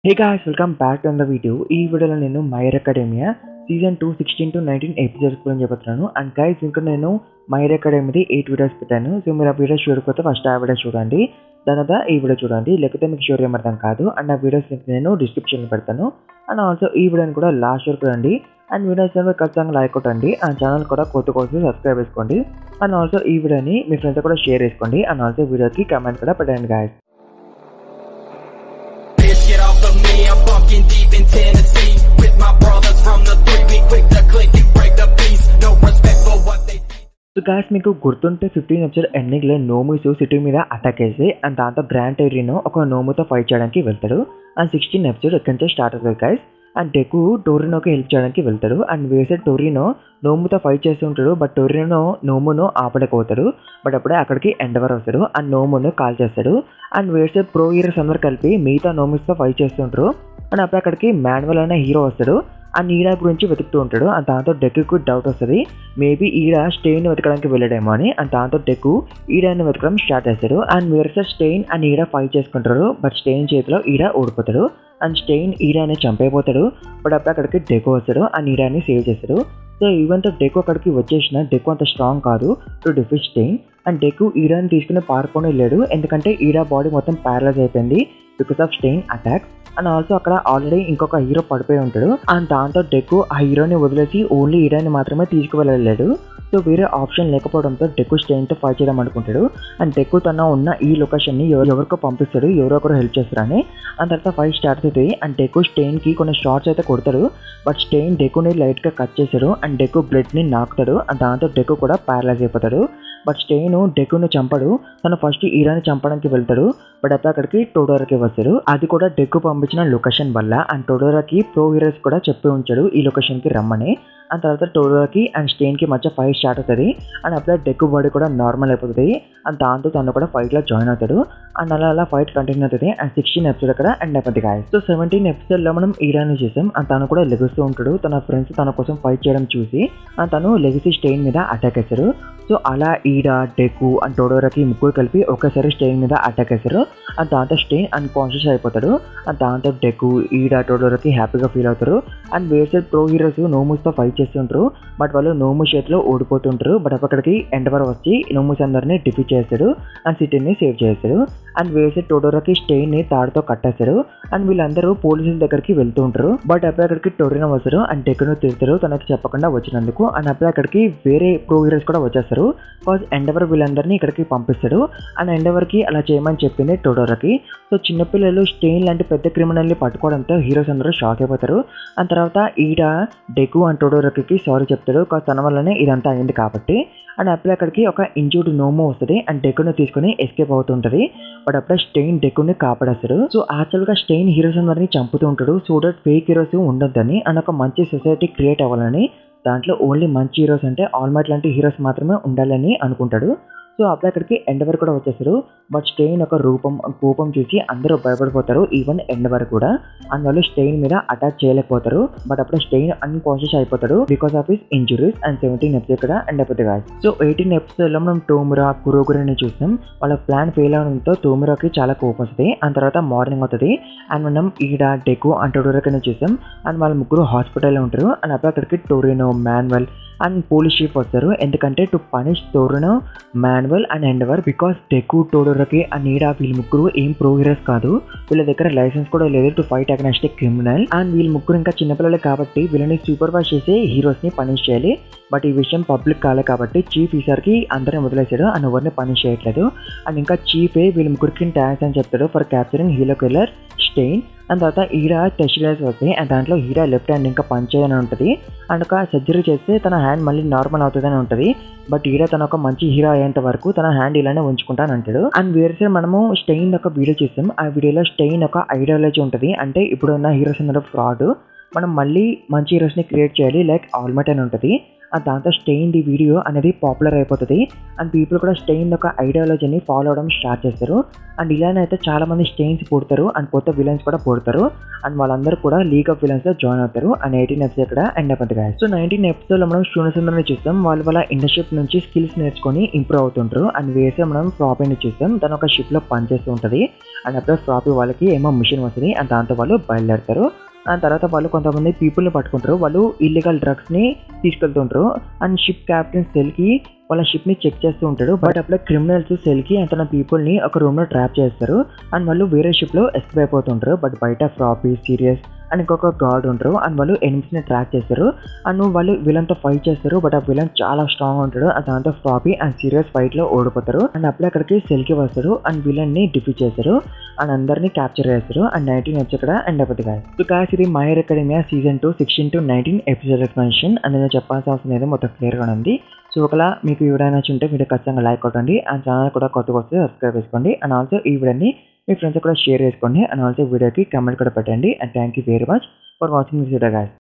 Hey guys welcome back to the video ఈ వీడియోలో నేను My Hero Academia season two sixteen to nineteen episodes గురించి చెప్తున్నాను అండ్ గైస్ ఇంకా నేను మైర్ అకాడమీది ఎయిట్ వీడియోస్ పెట్టాను సో మీరు ఆ వీడియోస్ చూడకపోతే ఫస్ట్ ఆ వీడియో చూడండి దాని తర్వాత ఈ వీడియో చూడండి లేకపోతే మీకు షూర్ ఏమర్థం కాదు అండ్ ఆ వీడియోస్ లింక్ నేను డిస్క్రిప్షన్లో పెడతాను అండ్ ఆల్సో ఈ వీడియోని కూడా లాస్ట్ వరకు రండి అండ్ వీడియోస్ అనేవి ఖచ్చితంగా లైక్ కొట్టండి అండ్ ఛానల్ కూడా కొత్త కోసం సబ్స్క్రైబ్ చేసుకోండి అండ్ ఆల్సో ఈ వీడియోని మీ ఫ్రెండ్స్ కూడా షేర్ చేసుకోండి అండ్ ఆల్సో వీడియోకి కమెంట్ కూడా పెట్టండి guys Bitch, get off of me, I'm bunking deep in Tennessee With my brothers from the three, we quick to click and break the peace No respect for what they so guys మీకు గుర్తుంటే fifteen episode ఎండింగ్లో Nomus city మీద attack చేసి and దాంతో grand టైరీను ఒక నోముతో fight చేయడానికి వెళ్తాడు అండ్ సిక్స్టీన్ ఎపిసోడ్ ఎక్కడి నుంచే స్టార్ట్ అవుతుంది గాయస్ అండ్ డెకు టోరినోకి హెల్ప్ చేయడానికి వెళ్తాడు అండ్ వేసే టోరినో నోముతో ఫైట్ చేస్తూ ఉంటాడు బట్ టోరినో నోమును ఆపలేకపోతాడు బట్ అప్పుడే అక్కడికి ఎండవర్ వస్తాడు అండ్ నోమును కాల్ చేస్తాడు అండ్ వేసే ప్రో హీరోస్ అందరు కలిపి మిగతా నోముస్తో ఫైట్ చేస్తుంటారు అండ్ అప్పుడు అక్కడికి మాన్యువల్ అనే హీరో వస్తాడు అండ్ ఈడ గురించి వెతుకుతూ ఉంటాడు అండ్ దాంతో డెక్కు డౌట్ వస్తుంది మేబీ ఈడ స్టెయిన్ వెతకడానికి వెళ్ళడేమో అని అండ్ దాంతో డెక్కు ఈడని వెతకడం స్టార్ట్ చేస్తాడు అండ్ వేరే స్టెయిన్ అండ్ ఈడ ఫైట్ చేసుకుంటారు బట్ స్టెయిన్ చేతిలో ఈడ ఓడిపోతాడు అండ్ స్టెయిన్ ఈడాని చంపైపోతాడు బట్ అప్పుడు అక్కడికి డెకో వస్తాడు అండ్ ఈడాని సేవ్ చేస్తాడు సో ఈవెంట్ డెకో అక్కడికి వచ్చేసిన డెకో అంత స్ట్రాంగ్ కాదు to defeat Stain and Deku ఈడాని తీసుకుని పారిపోయి వెళ్ళాడు ఎందుకంటే ఈడా బాడీ మొత్తం ప్యారలైజ్ అయిపోయింది because of Stain attack and also అక్కడ ఆల్రెడీ ఇంకొక హీరో పడిపోయి ఉంటాడు అండ్ దాంతో డెక్కు ఆ హీరోని వదిలేసి ఓన్లీ హీరోని మాత్రమే తీసుకువెళ్ళలేడు సో వేరే ఆప్షన్ లేకపోవడంతో డెక్కు స్టెయిన్తో ఫైట్ చేద్దాం అనుకుంటాడు అండ్ డెక్కు తన ఉన్న ఈ లొకేషన్ని ఎవరికో పంపిస్తాడు ఎవరో ఒకరు హెల్ప్ చేస్తారని అండ్ తర్వాత ఫైట్ స్టార్ట్ అవుతుంది అండ్ డెక్కు స్టెయిన్కి కొన్ని షార్ట్స్ అయితే కొడతాడు బట్ స్టెయిన్ డెక్కుని లైట్గా కట్ చేస్తాడు అండ్ డెక్కు బ్లడ్ని నాకుతాడు అండ్ దాంతో డెక్కు కూడా ప్యారలైజ్ అయిపోతాడు బట్ స్టెయిన్ డెక్కుని చంపడు తను ఫస్ట్ ఈరాని చంపడానికి వెళ్తాడు బట్ అప్పుడు అక్కడికి టోడోరాకి వస్తాడు అది కూడా డెక్కు పంపించిన లొకేషన్ వల్ల అండ్ టోడోరాకి ప్రో హీరోస్ కూడా చెప్పి ఉంచాడు ఈ లొకేషన్కి రమ్మని అండ్ తర్వాత టోడోరాకి అండ్ స్టెయిన్కి మధ్య ఫైట్ స్టార్ట్ అవుతుంది అండ్ అప్పుడే డెక్కు బాడీ కూడా నార్మల్ అయిపోతుంది అండ్ దాంతో తను కూడా ఫైట్లో జాయిన్ అవుతాడు అండ్ అలా అలా ఫైట్ కంటిన్యూ అవుతుంది అండ్ సిక్స్టీన్ ఎపిసోడ్ అక్కడ ఎండ్ అయిపోతుంది గాయ సో సెవెంటీన్ ఎపిసోడ్లో మనం ఈరాని చూసాం అండ్ తను కూడా లెగుస్తూ ఉంటాడు తన ఫ్రెండ్స్ తన కోసం ఫైట్ చేయడం చూసి అండ్ తను లెగసీ స్టెయిన్ మీద అటాక్ వేశారు సో అలా ఈడ డెకు అండ్ టోడోరాకి ముగ్గురు కలిపి ఒకేసారి స్టెయిన్ మీద అటాక్ వేశారు అండ్ దాంతో స్టెయిన్ అన్కాన్షియస్ అయిపోతాడు అండ్ దాంతో డెకు ఈడ టోడోరాకి హ్యాపీగా ఫీల్ అవుతారు అండ్ వేసే ప్రో హీరోస్ నోమూస్తో ఫైట్ చేస్తుంటారు బట్ వాళ్ళు నోము చేతిలో ఓడిపోతుంటారు బట్ అక్కడికి ఎండవర్ వచ్చి నోమూస్ అందరినీ డిఫీట్ చేస్తాడు అండ్ సిటీని సేవ్ చేస్తాడు అండ్ వేసే టోడోరాకి స్టెయిన్ని తాడుతో కట్టేస్తాడు అండ్ వీళ్ళందరూ పోలీసుల దగ్గరికి వెళ్తూ ఉంటారు బట్ అప్పుడు అక్కడికి టోరినో వస్తారు అండ్ డెక్కును తిడతారు తనకి చెప్పకుండా వచ్చినందుకు అండ్ అప్పుడు అక్కడికి వేరే ప్రో హీరోస్ కూడా వచ్చేస్తారు ఫస్ట్ ఎండవర్ వీళ్ళందరినీ ఇక్కడికి పంపిస్తాడు అండ్ ఎండవర్కి అలా చేయమని చెప్పింది టోడోరాకి సో చిన్నపిల్లలు స్టెయిన్ లాంటి పెద్ద క్రిమినల్ని పట్టుకోవడంతో హీరోస్ అందరూ షాక్ అయిపోతారు అండ్ తర్వాత ఈడ డెకు అండ్ టోడోరాకి సారీ చెప్తాడు కాదు తన వల్లనే ఇదంతా అయింది కాబట్టి అండ్ అప్పుడు అక్కడికి ఒక ఇంజూర్డ్ నోమో వస్తుంది అండ్ డెక్కును తీసుకుని ఎస్కేప్ అవుతుంటది బట్ అప్పుడే స్టెయిన్ డెక్కుని కాపాడేస్తాడు సో యాక్చువల్గా స్టెయిన్ హీరోస్ అందరినీ చంపుతూ ఉంటాడు సో దట్ ఫేక్ హీరోస్ ఉండొద్దని అండ్ ఒక మంచి సొసైటీ క్రియేట్ అవ్వాలని దాంట్లో ఓన్లీ మంచి హీరోస్ అంటే ఆల్మైట్ లాంటి హీరోస్ మాత్రమే ఉండాలని అనుకుంటాడు సో అప్పుడు అక్కడికి ఎండవర్ కూడా వచ్చేస్తారు బట్ స్టెయిన్ ఒక రూపం కోపం చూసి అందరూ భయపడిపోతారు ఈవెన్ ఎండవర్ కూడా అండ్ వాళ్ళు స్టెయిన్ మీద అటాక్ చేయలేకపోతారు బట్ అప్పుడు స్టెయిన్ అన్కాన్షియస్ అయిపోతాడు because of his injuries and seventeen episode కూడా ఎండ్ అయిపోతుంది guys. సో ఎయిటీన్ ఎపిసోడ్ లో మనం టోమురా కురోగురని చూసాం వాళ్ళ ప్లాన్ ఫెయిల్ అవడంతో టోమురాకి చాలా కోపం వస్తుంది అండ్ తర్వాత మార్నింగ్ అవుతుంది అండ్ మనం ఈడ డెకు అండ్ టోడోరకని చూసాం అండ్ వాళ్ళ ముగ్గురు హాస్పిటల్లో ఉంటారు అండ్ అప్పుడు అక్కడికి Torino Manual and police chief వస్తారు ఎందుకంటే to punish Torino Manual and Endeavor because Deku Todoroki and Iida వీళ్ళ ముగ్గురు ఏం ప్రో హీరోస్ కాదు వీళ్ళ దగ్గర లైసెన్స్ కూడా లేదు to fight against criminal and వీళ్ళ ముగ్గురు ఇంకా చిన్నపిల్లలు కాబట్టి వీళ్ళని సూపర్వైజ్ చేసి హీరోస్ ని పనిష్ చేయాలి బట్ ఈ విషయం పబ్లిక్ కాలే కాబట్టి చీఫ్ ఈసారికి అందరిని వదిలేశాడు అండ్ ఎవరిని పనిష్ చేయట్లేదు అండ్ ఇంకా చీఫే వీళ్ళ ముగ్గురికి థ్యాంక్స్ అని చెప్తాడు for capturing hero killer Stain and తర్వాత ఈడ టెస్ట్ గ్లాస్ వస్తాయి అండ్ దాంట్లో హీరా లెఫ్ట్ హ్యాండ్ ఇంకా పంచేదని ఉంటుంది అండ్ ఒక సర్జరీ చేస్తే తన హ్యాండ్ మళ్ళీ నార్మల్ అవుతుందని ఉంటుంది బట్ ఈడ తన ఒక మంచి హీరో అయ్యేంత వరకు తన హ్యాండ్ ఇలానే ఉంచుకుంటాను అంటాడు అండ్ వేరే సైడ్ మనము స్టెయిన్ ఒక వీడియో చూస్తాం ఆ వీడియోలో స్టెయిన్ ఒక ఐడియాలజీ ఉంటుంది అంటే ఇప్పుడు ఉన్న హీరోస్ అందరూ ఫ్రాడ్ మనం మళ్ళీ మంచి హీరోస్ని క్రియేట్ చేయాలి లైక్ ఆల్మట్ అని ఉంటుంది అండ్ దాంతో స్టెయిన్ ది వీడియో అనేది పాపులర్ అయిపోతుంది అండ్ పీపుల్ కూడా స్టెయిన్ ఒక ఐడియాలజీని ఫాలో అవడం స్టార్ట్ చేస్తారు అండ్ ఇలానే అయితే చాలా మంది స్టెయిన్స్ పుడతారు అండ్ కొత్త విలన్స్ కూడా పుడతారు అండ్ వాళ్ళందరూ కూడా లీగ్ ఆఫ్ విలన్స్ లో జాయిన్ అవుతారు అండ్ ఎయిటీన్ ఎపిసోడ్ ఇక్కడ ఎండ్ అయిపోతుంది guys. సో నైన్టీన్ ఎపిసోడ్ లో మనం శూన్యసుందరిని చూస్తాం వాళ్ళ వాళ్ళ ఇండర్షిప్ నుంచి స్కిల్స్ నేర్చుకొని ఇంప్రూవ్ అవుతుంటారు అండ్ వేసే మనం ఫ్రాపీని చూస్తాం తను ఒక షిప్ లో పనిచేస్తూ ఉంటుంది అండ్ అప్పుడే ఫ్రాపీ వాళ్ళకి ఏమో మిషన్ వస్తుంది అండ్ దాంతో వాళ్ళు బయలుదేరుతారు అండ్ తర్వాత వాళ్ళు కొంతమంది పీపుల్ని పట్టుకుంటారు వాళ్ళు ఇల్లీగల్ డ్రగ్స్ని తీసుకెళ్తుంటారు అండ్ షిప్ క్యాప్టెన్ సెల్కి వాళ్ళ షిప్ని చెక్ చేస్తూ ఉంటాడు బట్ అప్పుడే క్రిమినల్స్ సెల్కి అండ్ తన పీపుల్ని ఒక రూమ్లో ట్రాప్ చేస్తారు అండ్ వాళ్ళు వేరే షిప్లో ఎస్కేప్ అయిపోతుంటారు బట్ బయట ఫ్రాపీ సీరియస్ అండ్ ఇంకొక గాడ్ ఉంటారు అండ్ వాళ్ళు ఎనిమిస్ని ట్రాక్ చేస్తారు అండ్ వాళ్ళు విలన్తో ఫైట్ చేస్తారు బట్ ఆ విలన్ చాలా స్ట్రాంగ్ ఉంటాడు అండ్ దాంతో ఫ్రాపీ అండ్ సీరియస్ ఫైట్లో ఓడిపోతారు అండ్ అప్పుడే అక్కడికి సెల్కి వస్తారు అండ్ విలన్ని డిఫీట్ చేస్తారు అండ్ అందరినీ క్యాప్చర్ చేస్తారు అండ్ నైన్టీన్ వచ్చి ఇక్కడ ఎండ్ అయిపోతుంది guys. సో కాస్ ఇది My Hero Academia season two sixteen to nineteen episode explanation and నేను చెప్పాల్సిన అవసరం లేదు మొత్తం క్లియర్గా ఉంది సో ఒకలా మీకు ఈ వీడియో నచ్చి ఉంటే వీడియో ఖచ్చితంగా లైక్ కొట్టండి అండ్ ఛానల్ కూడా కొత్తగా వస్తే సబ్స్క్రైబ్ చేసుకోండి అండ్ ఆల్సో ఈ వీడియోని మీ ఫ్రెండ్స్ కూడా షేర్ చేసుకోండి అండ్ ఆల్సో వీడియోకి కమెంట్ కూడా పెట్టండి and thank you very much for watching this video guys